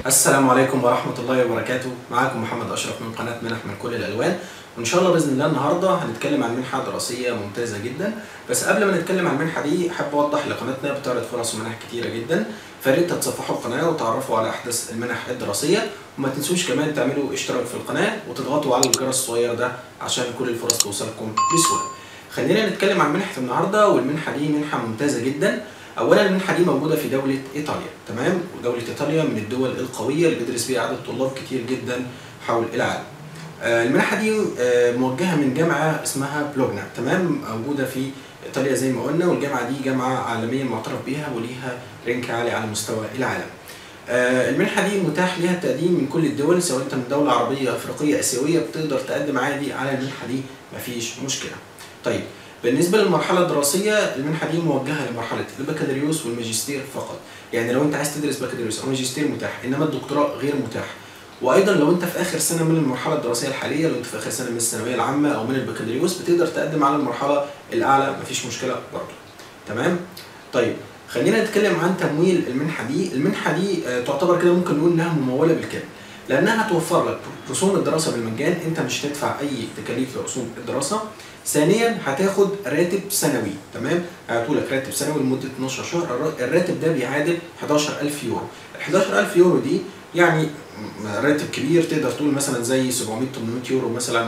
السلام عليكم ورحمة الله وبركاته معاكم محمد أشرف من قناة منح من كل الألوان وإن شاء الله بإذن الله النهاردة هنتكلم عن منحة دراسية ممتازة جدا بس قبل ما نتكلم عن المنحة دي حابب أوضح لقناتنا بتعرض فرص ومنح كتيرة جدا فريت تتصفحوا القناة وتعرفوا على أحدث المنح الدراسية وما تنسوش كمان تعملوا اشتراك في القناة وتضغطوا على الجرس الصغير ده عشان كل الفرص توصلكم بسهولة خلينا نتكلم عن منحة النهاردة والمنحة دي منحة ممتازة جدا اولا المنحه دي موجوده في دوله ايطاليا تمام ودوله ايطاليا من الدول القويه اللي بيدرس فيها عدد طلاب كتير جدا حول العالم آه، المنحه دي آه، موجهه من جامعه اسمها بلوجنا تمام موجوده في ايطاليا زي ما قلنا والجامعه دي جامعه عالميا معترف بيها وليها رانك عالي على مستوى العالم آه، المنحه دي متاح ليها التقديم من كل الدول سواء انت من دوله عربيه افريقيه اسيويه بتقدر تقدم عادي على المنحه دي مفيش مشكله طيب بالنسبه للمرحله الدراسيه المنحه دي موجهه لمرحله البكالوريوس والماجستير فقط يعني لو انت عايز تدرس بكالوريوس او ماجستير متاح انما الدكتوراه غير متاح وايضا لو انت في اخر سنه من المرحله الدراسيه الحاليه لو انت في اخر سنه من الثانويه العامه او من البكالوريوس بتقدر تقدم على المرحله الاعلى مفيش مشكله برضه تمام طيب خلينا نتكلم عن تمويل المنحه دي المنحه دي آه، تعتبر كده ممكن نقول انها مموله بالكامل لانها هتوفر لك رسوم الدراسه بالمجان انت مش هتدفع اي تكاليف لرسوم الدراسه ثانيا هتاخد راتب سنوي تمام هيعطوا لك راتب سنوي لمده 12 شهر الر- الراتب ده بيعادل 11000 يورو ال 11000 يورو دي يعني م- راتب كبير تقدر تقول مثلا زي 700 800 يورو مثلا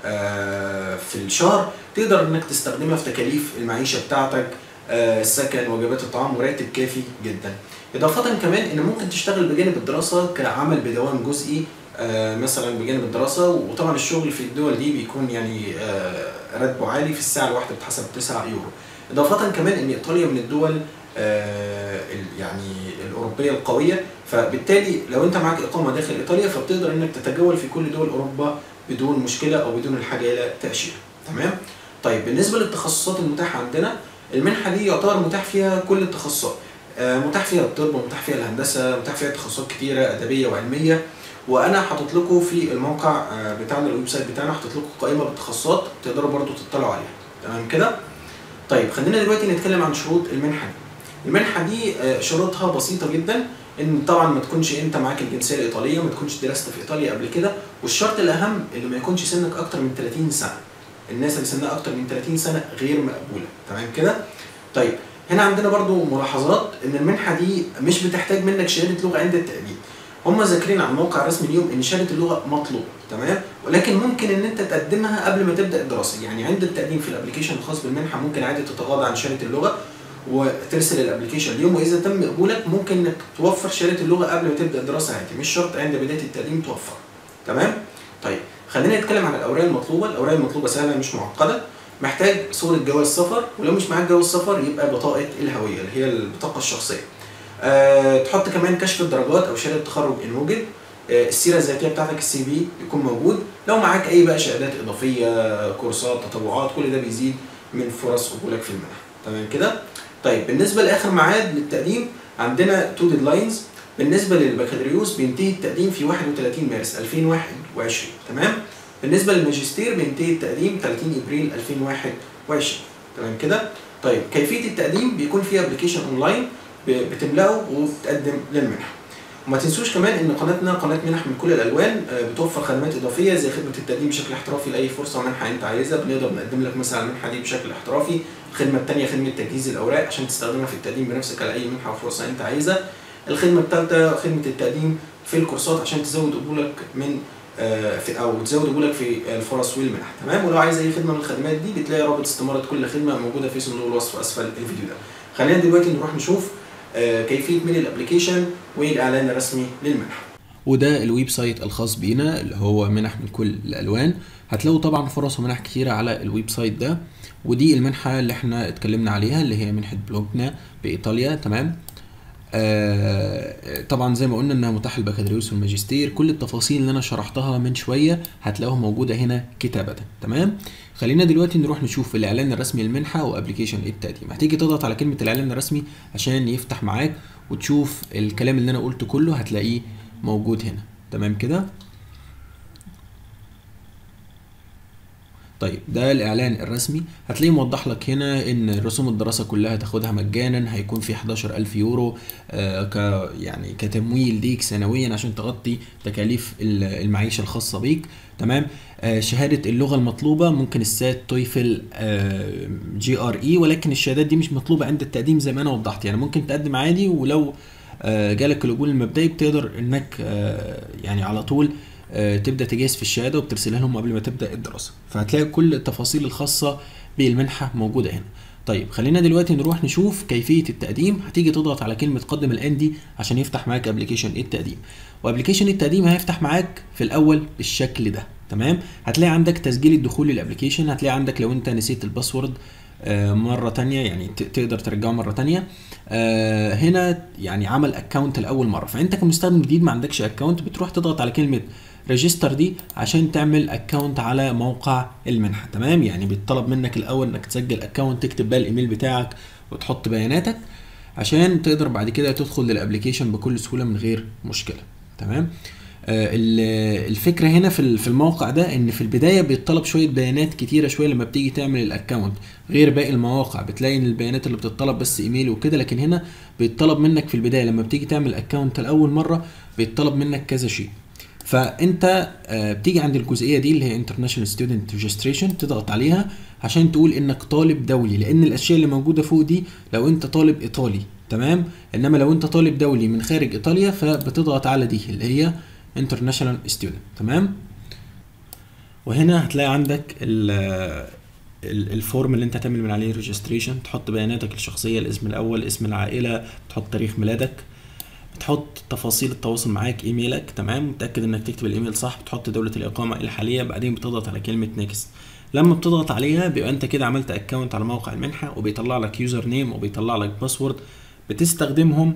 آه، في الشهر تقدر انك تستخدمها في تكاليف المعيشه بتاعتك آه، السكن وجبات الطعام وراتب كافي جدا اضافه كمان ان ممكن تشتغل بجانب الدراسه كعمل بدوام جزئي آه، مثلا بجانب الدراسه وطبعا الشغل في الدول دي بيكون يعني آه، راتبه عالي في الساعه الواحده بتحسب 9 يورو اضافه كمان ان ايطاليا من الدول آه، ال- يعني الاوروبيه القويه فبالتالي لو انت معاك اقامه داخل ايطاليا فبتقدر انك تتجول في كل دول اوروبا بدون مشكله او بدون الحاجه الى تاشيره تمام طيب بالنسبه للتخصصات المتاحه عندنا المنحه دي يعتبر متاح فيها كل التخصصات آه، متاح فيها الطب ومتاح فيها الهندسه متاح فيها تخصصات كتيره ادبيه وعلميه وانا حاطط لكم في الموقع آه، بتاعنا الويب سايت بتاعنا حاطط لكم قائمه بالتخصصات تقدروا برضو تطلعوا عليها تمام كده طيب خلينا دلوقتي نتكلم عن شروط المنحه دي المنحه دي آه، شروطها بسيطه جدا ان طبعا ما تكونش انت معاك الجنسيه الايطاليه ما تكونش درست في ايطاليا قبل كده والشرط الاهم اللي ما يكونش سنك اكتر من 30 سنه الناس اللي سنها اكتر من 30 سنه غير مقبوله تمام كده طيب هنا عندنا برضو ملاحظات ان المنحه دي مش بتحتاج منك شهاده لغه عند التقديم هم ذاكرين على الموقع الرسمي اليوم ان شهاده اللغه مطلوبه تمام ولكن ممكن ان انت تقدمها قبل ما تبدا الدراسه يعني عند التقديم في الابلكيشن الخاص بالمنحه ممكن عادي تتغاضى عن شهاده اللغه وترسل الابلكيشن اليوم واذا تم قبولك ممكن انك توفر شهاده اللغه قبل ما تبدا الدراسه عادي مش شرط عند بدايه التقديم توفر تمام طيب خلينا نتكلم عن الاوراق المطلوبه الاوراق المطلوبه سهله مش معقده محتاج صوره جواز سفر ولو مش معاك جواز سفر يبقى بطاقه الهويه اللي هي البطاقه الشخصيه أه تحط كمان كشف الدرجات او شهاده تخرج ان وجد آه، السيره الذاتيه بتاعتك السي في يكون موجود لو معاك اي بقى شهادات اضافيه كورسات تطوعات كل ده بيزيد من فرص قبولك في المنح تمام كده طيب بالنسبه لاخر ميعاد للتقديم عندنا تو ديدلاينز بالنسبه للبكالوريوس بينتهي التقديم في 31 مارس 2021 تمام بالنسبه للماجستير بينتهي التقديم 30 ابريل 2021 تمام كده طيب كيفيه التقديم بيكون في ابلكيشن اونلاين ب- بتملاه وبتقدم للمنحه وما تنسوش كمان ان قناتنا قناه منح من كل الالوان آه، بتوفر خدمات اضافيه زي خدمه التقديم بشكل احترافي لاي فرصه منحه انت عايزها بنقدر نقدم لك مثلا المنحه دي بشكل احترافي الخدمه الثانيه خدمه تجهيز الاوراق عشان تستخدمها في التقديم بنفسك على اي منحه او فرصه انت عايزها الخدمه الثالثه خدمه التقديم في الكورسات عشان تزود قبولك من آه، في او تزود قبولك في الفرص والمنح تمام ولو عايز اي خدمه من الخدمات دي بتلاقي رابط استماره كل خدمه موجوده في صندوق الوصف اسفل الفيديو ده خلينا دلوقتي نروح نشوف آه، كيفيه ميل الابلكيشن والاعلان الرسمي للمنحه وده الويب سايت الخاص بينا اللي هو منح من كل الالوان هتلاقوا طبعا فرص ومنح كتيره على الويب سايت ده ودي المنحه اللي احنا اتكلمنا عليها اللي هي منحه بلوجنا بايطاليا تمام آه طبعا زي ما قلنا انها متاحه البكالوريوس والماجستير كل التفاصيل اللي انا شرحتها من شويه هتلاقوها موجوده هنا كتابه تمام خلينا دلوقتي نروح نشوف الاعلان الرسمي للمنحه وابلكيشن التقديم هتيجي تضغط على كلمه الاعلان الرسمي عشان يفتح معاك وتشوف الكلام اللي انا قلته كله هتلاقيه موجود هنا تمام كده طيب ده الاعلان الرسمي هتلاقيه موضح لك هنا ان رسوم الدراسه كلها تاخدها مجانا هيكون في 11000 يورو آه ك يعني كتمويل ليك سنويا عشان تغطي تكاليف ال- المعيشه الخاصه بيك تمام آه شهاده اللغه المطلوبه ممكن السات تويفل آه جي ار اي ولكن الشهادات دي مش مطلوبه عند التقديم زي ما انا وضحت يعني ممكن تقدم عادي ولو آه جالك القبول المبدئي بتقدر انك آه يعني على طول آه، تبدا تجهز في الشهاده وبترسلها لهم قبل ما تبدا الدراسه فهتلاقي كل التفاصيل الخاصه بالمنحه موجوده هنا طيب خلينا دلوقتي نروح نشوف كيفيه التقديم هتيجي تضغط على كلمه قدم الان دي عشان يفتح معاك ابلكيشن التقديم وابلكيشن التقديم هيفتح معاك في الاول بالشكل ده تمام هتلاقي عندك تسجيل الدخول للابلكيشن هتلاقي عندك لو انت نسيت الباسورد آه، مرة تانية يعني ت- تقدر ترجعه مرة تانية آه، هنا يعني عمل اكونت لأول مرة فأنت كمستخدم جديد ما عندكش اكونت بتروح تضغط على كلمة ريجستر دي عشان تعمل اكونت على موقع المنحة تمام يعني بيطلب منك الأول انك تسجل اكونت تكتب بقى الايميل بتاعك وتحط بياناتك عشان تقدر بعد كده تدخل للابلكيشن بكل سهولة من غير مشكلة تمام آه، ال- الفكره هنا في ال- في الموقع ده ان في البدايه بيتطلب شويه بيانات كتيره شويه لما بتيجي تعمل الاكونت غير باقي المواقع بتلاقي ان البيانات اللي بتطلب بس ايميل وكده لكن هنا بيتطلب منك في البدايه لما بتيجي تعمل اكونت لاول مره بيتطلب منك كذا شيء فانت آه، بتيجي عند الجزئيه دي اللي هي International Student Registration تضغط عليها عشان تقول انك طالب دولي لان الاشياء اللي موجوده فوق دي لو انت طالب ايطالي تمام انما لو انت طالب دولي من خارج ايطاليا فبتضغط على دي اللي هي International Student تمام وهنا هتلاقي عندك ال ال- الفورم اللي انت هتعمل من عليه ريجستريشن تحط بياناتك الشخصيه الاسم الاول اسم العائله تحط تاريخ ميلادك بتحط تفاصيل التواصل معاك ايميلك تمام متاكد انك تكتب الايميل صح بتحط دوله الاقامه الحاليه بعدين بتضغط على كلمه نيكست لما بتضغط عليها بيبقى انت كده عملت اكونت على موقع المنحه وبيطلع لك يوزر نيم وبيطلع لك باسورد بتستخدمهم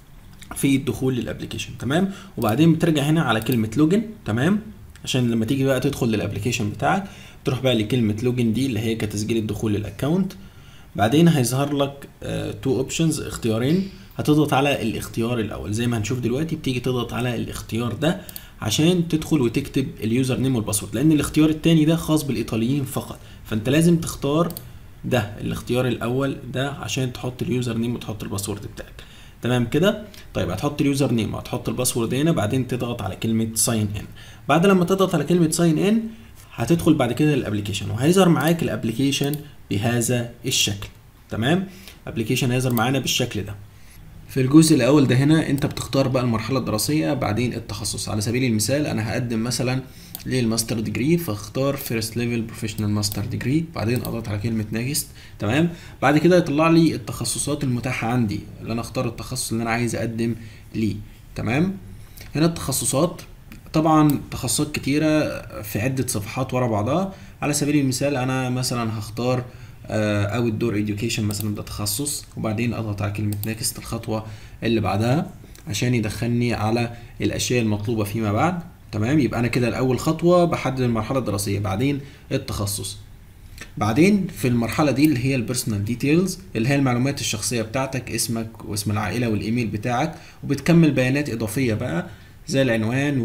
في الدخول للابلكيشن تمام وبعدين بترجع هنا على كلمه لوجن تمام عشان لما تيجي بقى تدخل للابلكيشن بتاعك تروح بقى لكلمه لوجن دي اللي هي كتسجيل الدخول للاكونت بعدين هيظهر لك تو اوبشنز اختيارين هتضغط على الاختيار الاول زي ما هنشوف دلوقتي بتيجي تضغط على الاختيار ده عشان تدخل وتكتب اليوزر نيم والباسورد لان الاختيار التاني ده خاص بالايطاليين فقط فانت لازم تختار ده الاختيار الاول ده عشان تحط اليوزر نيم وتحط الباسورد بتاعك تمام كده طيب هتحط اليوزر نيم وهتحط الباسورد هنا بعدين تضغط على كلمه ساين ان بعد لما تضغط على كلمه ساين ان هتدخل بعد كده الابلكيشن وهيظهر معاك الابلكيشن بهذا الشكل تمام ابلكيشن هيظهر معانا بالشكل ده في الجزء الاول ده هنا انت بتختار بقى المرحله الدراسيه بعدين التخصص على سبيل المثال انا هقدم مثلا للماستر ديجري فاختار فيرست ليفل بروفيشنال ماستر ديجري بعدين اضغط على كلمه نيكست تمام بعد كده يطلع لي التخصصات المتاحه عندي اللي انا اختار التخصص اللي انا عايز اقدم ليه تمام هنا التخصصات طبعا تخصصات كتيرة في عدة صفحات ورا بعضها على سبيل المثال أنا مثلا هختار أو الدور education مثلا ده تخصص وبعدين أضغط على كلمة next الخطوة اللي بعدها عشان يدخلني على الأشياء المطلوبة فيما بعد تمام يبقى أنا كده الأول خطوة بحدد المرحلة الدراسية بعدين التخصص بعدين في المرحله دي اللي هي البيرسونال ديتيلز اللي هي المعلومات الشخصيه بتاعتك اسمك واسم العائله والايميل بتاعك وبتكمل بيانات اضافيه بقى زي العنوان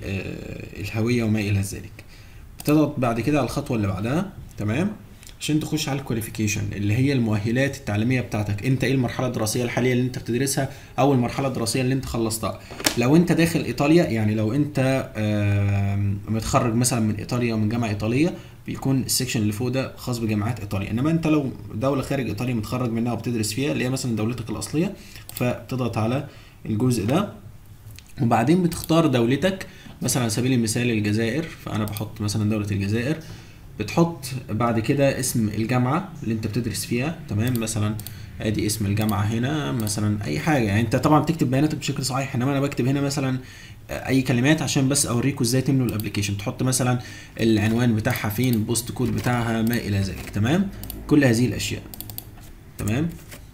والهويه وما الى ذلك بتضغط بعد كده على الخطوه اللي بعدها تمام عشان تخش على الكواليفيكيشن اللي هي المؤهلات التعليميه بتاعتك انت ايه المرحله الدراسيه الحاليه اللي انت بتدرسها او المرحله الدراسيه اللي انت خلصتها لو انت داخل ايطاليا يعني لو انت آم، متخرج مثلا من ايطاليا ومن جامعه ايطاليه بيكون السكشن اللي فوق ده خاص بجامعات ايطاليا انما انت لو دوله خارج ايطاليا متخرج منها وبتدرس فيها اللي هي مثلا دولتك الاصليه فبتضغط على الجزء ده وبعدين بتختار دولتك مثلا على سبيل المثال الجزائر فانا بحط مثلا دوله الجزائر بتحط بعد كده اسم الجامعه اللي انت بتدرس فيها تمام مثلا ادي اسم الجامعه هنا مثلا اي حاجه يعني انت طبعا بتكتب بياناتك بشكل صحيح انما انا بكتب هنا مثلا اي كلمات عشان بس اوريكم ازاي تملوا الابلكيشن تحط مثلا العنوان بتاعها فين البوست كود بتاعها ما الى ذلك تمام كل هذه الاشياء تمام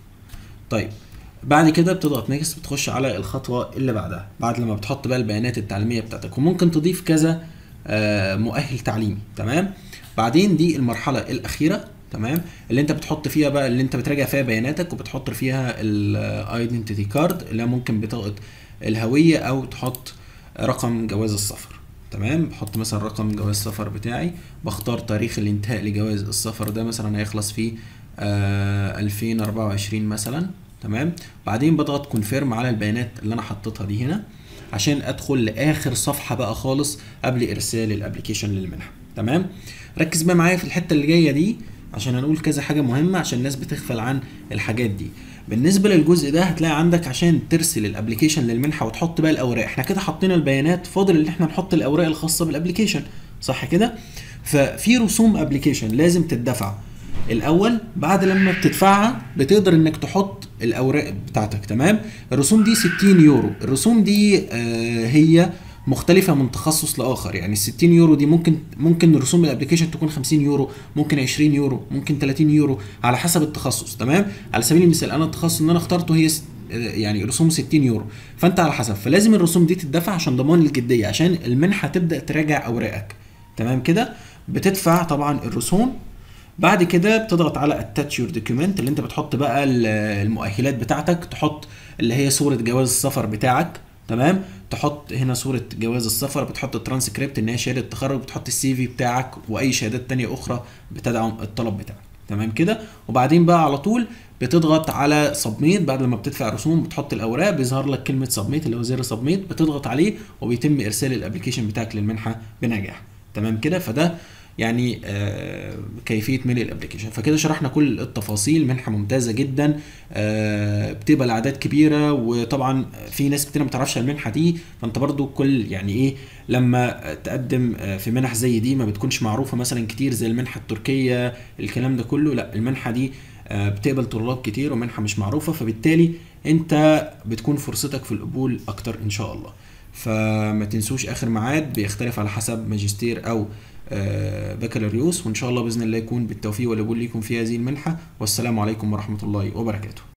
طيب بعد كده بتضغط نيكست بتخش على الخطوه اللي بعدها بعد لما بتحط بقى البيانات التعليميه بتاعتك وممكن تضيف كذا آه، مؤهل تعليمي تمام بعدين دي المرحله الاخيره تمام اللي انت بتحط فيها بقى اللي انت بتراجع فيها بياناتك وبتحط فيها الايدنتيتي كارد اللي ممكن بطاقه الهويه او تحط رقم جواز السفر تمام بحط مثلا رقم جواز السفر بتاعي بختار تاريخ الانتهاء لجواز السفر ده مثلا هيخلص في آه 2024 مثلا تمام بعدين بضغط كونفيرم على البيانات اللي انا حطيتها دي هنا عشان ادخل لاخر صفحه بقى خالص قبل ارسال الابلكيشن للمنحه تمام ركز بقى معايا في الحته اللي جايه دي عشان هنقول كذا حاجه مهمه عشان الناس بتغفل عن الحاجات دي بالنسبه للجزء ده هتلاقي عندك عشان ترسل الابلكيشن للمنحه وتحط بقى الاوراق احنا كده حطينا البيانات فاضل ان احنا نحط الاوراق الخاصه بالابلكيشن صح كده ففي رسوم ابلكيشن لازم تدفع الاول بعد لما بتدفعها بتقدر انك تحط الاوراق بتاعتك تمام الرسوم دي 60 يورو الرسوم دي آه هي مختلفة من تخصص لآخر يعني ال 60 يورو دي ممكن ممكن رسوم الابلكيشن تكون 50 يورو ممكن 20 يورو ممكن 30 يورو على حسب التخصص تمام على سبيل المثال انا التخصص اللي انا اخترته هي ست- يعني رسوم 60 يورو فانت على حسب فلازم الرسوم دي تدفع عشان ضمان الجدية عشان المنحة تبدأ تراجع اوراقك تمام كده بتدفع طبعا الرسوم بعد كده بتضغط على اتاتش يور دوكيومنت اللي انت بتحط بقى ال- المؤهلات بتاعتك تحط اللي هي صورة جواز السفر بتاعك تمام تحط هنا صورة جواز السفر بتحط الترانسكريبت ان هي شهادة تخرج بتحط السي في بتاعك واي شهادات تانية اخرى بتدعم الطلب بتاعك تمام كده وبعدين بقى على طول بتضغط على سبميت بعد لما بتدفع رسوم بتحط الاوراق بيظهر لك كلمة سبميت اللي هو زر سبميت بتضغط عليه وبيتم ارسال الابلكيشن بتاعك للمنحة بنجاح تمام كده فده يعني آه كيفيه ملء الابلكيشن فكده شرحنا كل التفاصيل منحه ممتازه جدا آه بتبقى لاعداد كبيره وطبعا في ناس كتير ما تعرفش المنحه دي فانت برضو كل يعني ايه لما تقدم آه، في منح زي دي ما بتكونش معروفه مثلا كتير زي المنحه التركيه الكلام ده كله لا المنحه دي آه، بتقبل طلاب كتير ومنحه مش معروفه فبالتالي انت بتكون فرصتك في القبول اكتر ان شاء الله فما تنسوش اخر ميعاد بيختلف على حسب ماجستير او آه، بكالوريوس وان شاء الله باذن الله يكون بالتوفيق والقبول ليكم في هذه المنحه والسلام عليكم ورحمه الله وبركاته